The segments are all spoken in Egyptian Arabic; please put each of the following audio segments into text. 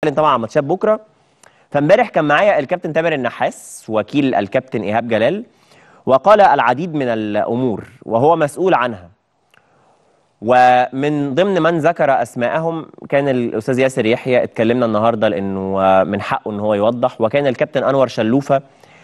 هنتكلم طبعا عن ماتشات بكره فامبارح كان معايا الكابتن تامر النحاس وكيل الكابتن ايهاب جلال وقال العديد من الامور وهو مسؤول عنها ومن ضمن من ذكر اسماءهم كان الاستاذ ياسر يحيى اتكلمنا النهارده لانه من حقه ان هو يوضح وكان الكابتن انور شلوفه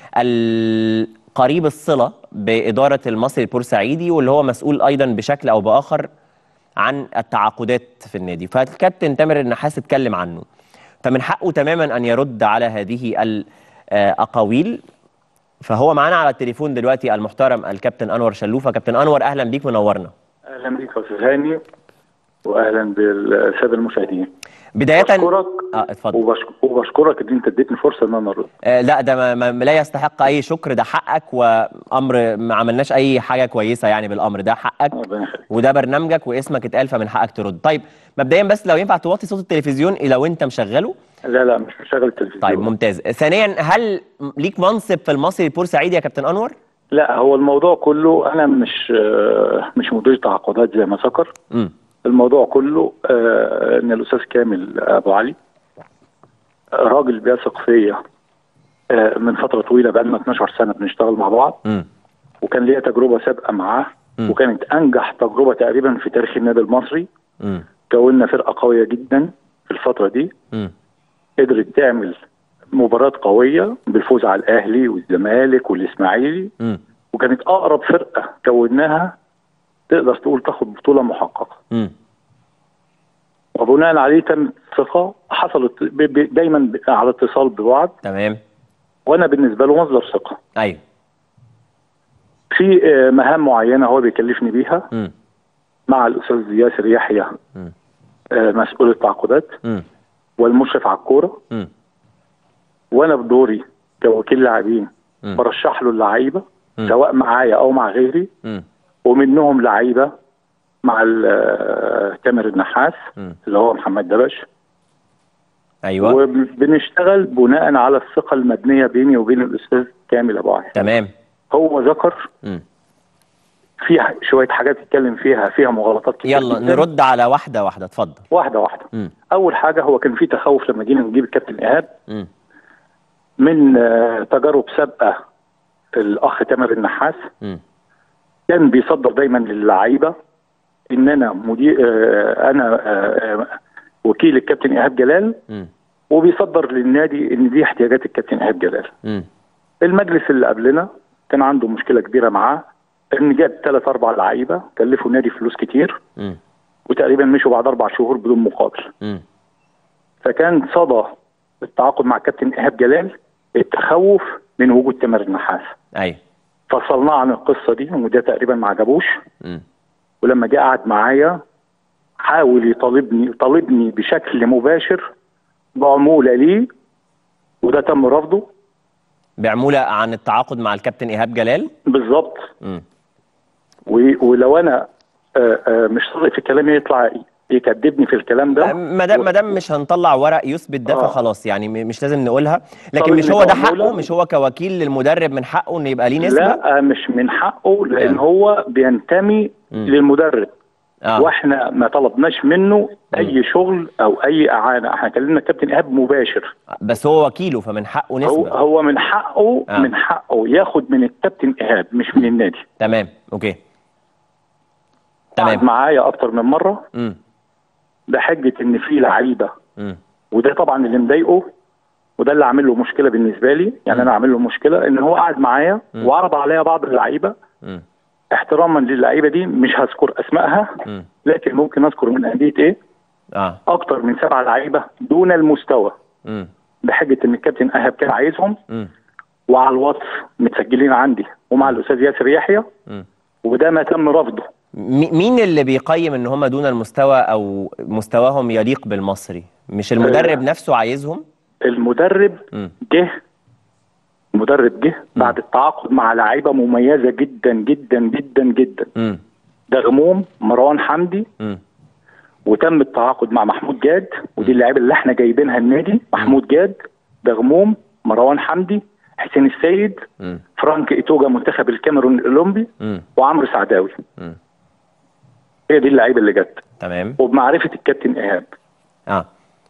قريب الصله باداره المصري البورسعيدي واللي هو مسؤول ايضا بشكل او باخر عن التعاقدات في النادي فالكابتن تامر النحاس اتكلم عنه فمن حقه تماما ان يرد على هذه الاقاويل فهو معانا على التليفون دلوقتي المحترم الكابتن انور شلوفه كابتن انور اهلا بيك منورنا اهلا بيك يا استاذ هاني واهلا بالساده المشاهدين بدايه بشكرك اه اتفضل وبشك... وبشكرك ان انت اديتني فرصه ان انا ارد آه لا ده ما ما لا يستحق اي شكر ده حقك وامر ما عملناش اي حاجه كويسه يعني بالامر ده حقك ربنا يخليك وده برنامجك واسمك اتقال فمن حقك ترد طيب مبدئيا بس لو ينفع توطي صوت التلفزيون لو انت مشغله لا لا مش مشغل التلفزيون طيب ممتاز ثانيا هل ليك منصب في المصري البورسعيدي يا كابتن انور لا هو الموضوع كله انا مش آه، مش مدير تعاقدات زي ما ذكر امم الموضوع كله آه، ان الاستاذ كامل ابو علي راجل بيثق فيا آه، من فتره طويله بقالنا 12 سنه بنشتغل مع بعض امم وكان ليا تجربه سابقه معاه مم. وكانت انجح تجربه تقريبا في تاريخ النادي المصري امم كونا فرقه قويه جدا في الفتره دي امم قدرت تعمل مباريات قويه بالفوز على الاهلي والزمالك والاسماعيلي امم وكانت اقرب فرقه كوناها تقدر تقول تاخد بطوله محققه امم وبناء عليه تم الثقه حصلت ب- ب- دايما ب- على اتصال ببعض تمام وانا بالنسبه له مصدر ثقه ايوه في آه، مهام معينه هو بيكلفني بيها امم مع الاستاذ ياسر يحيى مم. آه، مسؤول التعاقدات امم والمشرف على الكوره امم وانا بدوري كوكيل لاعبين مم. برشح له اللعيبه مم. سواء معايا او مع غيري امم ومنهم لعيبه مع ال- آه، تامر النحاس مم. اللي هو محمد دبش ايوه وبنشتغل بناء على الثقه المبنيه بيني وبين الاستاذ كامل ابو علي تمام هو ذكر امم في شويه حاجات اتكلم فيها فيها مغالطات كتير يلا جداً. نرد على واحده واحده اتفضل واحده واحده امم اول حاجه هو كان في تخوف لما جينا نجيب الكابتن ايهاب امم من آه، تجارب سابقه الاخ تامر النحاس امم كان بيصدر دايما للعيبه ان انا مدير آه، انا آه، آه، وكيل الكابتن ايهاب جلال امم وبيصدر للنادي ان دي احتياجات الكابتن ايهاب جلال امم المجلس اللي قبلنا كان عنده مشكله كبيره معاه ان جاب ثلاث اربع لعيبه كلفوا النادي فلوس كتير امم وتقريبا مشوا بعد اربع شهور بدون مقابل امم فكان صدى التعاقد مع الكابتن ايهاب جلال التخوف من وجود تامر النحاس ايوه فصلناه عن القصه دي وده تقريبا ما عجبوش امم ولما جه قعد معايا حاول يطالبني طالبني بشكل مباشر بعموله ليه وده تم رفضه بعموله عن التعاقد مع الكابتن ايهاب جلال بالظبط امم و- ولو انا آه، آه، مش صادق في كلامي يطلع يكذبني في الكلام ده ما دام ما دام مش هنطلع ورق يثبت ده آه. فخلاص يعني م- مش لازم نقولها لكن طب مش اللي هو ده بعمله- حقه مش هو كوكيل للمدرب من حقه ان يبقى ليه نسبه لا مش من حقه لان آه. هو بينتمي مم. للمدرب اه واحنا ما طلبناش منه اي شغل او اي اعانه احنا كلمنا الكابتن ايهاب مباشر بس هو وكيله فمن حقه هو نسبه هو من حقه آه. من حقه ياخد من الكابتن ايهاب مش من النادي تمام اوكي قعد تمام معايا اكتر من مره امم بحجه ان في لعيبه امم وده طبعا اللي مضايقه وده اللي عامل له مشكله بالنسبه لي يعني مم. انا عامل له مشكله ان هو قعد معايا مم. وعرض عليا بعض اللعيبه امم احتراما للعيبه دي مش هذكر اسمائها امم لكن ممكن اذكر من انديه ايه اه اكتر من سبع لعيبه دون المستوى امم بحجه ان الكابتن ايهاب كان عايزهم امم وعلى الواتس متسجلين عندي ومع الاستاذ ياسر يحيى امم وده ما تم رفضه مي- مين اللي بيقيم ان هم دون المستوى او مستواهم يليق بالمصري مش المدرب نفسه عايزهم المدرب امم جه المدرب جه بعد التعاقد مع لعيبه مميزه جدا جدا جدا جدا امم ده غموم مروان حمدي امم وتم التعاقد مع محمود جاد ودي اللعيبه اللي احنا جايبينها النادي محمود جاد ده غموم مروان حمدي حسين السيد امم فرانك ايتوجا منتخب الكاميرون الاولمبي امم وعمرو سعداوي امم هي دي اللعيبه اللي جت تمام وبمعرفه الكابتن ايهاب اه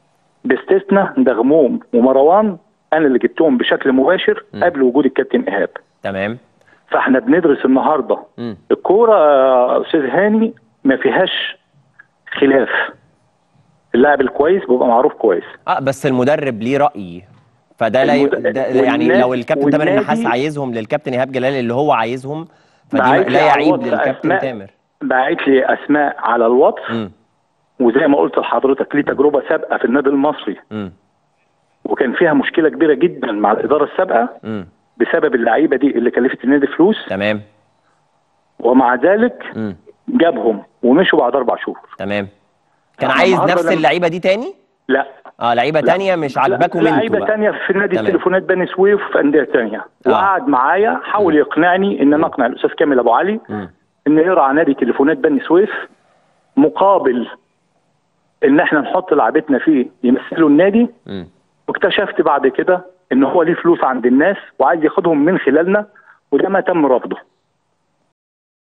باستثناء دغموم ومروان انا اللي جبتهم بشكل مباشر قبل وجود الكابتن ايهاب تمام فاحنا بندرس النهارده مم. الكوره يا استاذ هاني ما فيهاش خلاف اللاعب الكويس بيبقى معروف كويس اه بس المدرب ليه راي فده لا ي... المد- ده يعني والنادي- لو الكابتن تامر والنادي- النحاس عايزهم للكابتن ايهاب جلال اللي هو عايزهم فدي بعت لي لا على يعيب الواتس للكابتن أسماء. تامر باعت لي اسماء على الواتس امم وزي ما قلت لحضرتك ليه تجربه سابقه في النادي المصري امم وكان فيها مشكله كبيره جدا مع الاداره السابقه امم بسبب اللعيبه دي اللي كلفت النادي فلوس تمام ومع ذلك امم جابهم ومشوا بعد اربع شهور تمام كان أنا عايز النهاردة نفس لما- اللعيبه دي تاني لا اه لعيبه لا. تانية مش عاجباكم لا، انتوا لعيبه بقى تانية في نادي تمام. التليفونات بني سويف وفي انديه تانية آه. وقعد معايا حاول يقنعني ان انا اقنع الاستاذ كامل ابو علي مم. ان يرعى نادي تليفونات بني سويف مقابل ان احنا نحط لعبتنا فيه يمثلوا النادي مم. واكتشفت بعد كده ان هو ليه فلوس عند الناس وعايز ياخدهم من خلالنا وده ما تم رفضه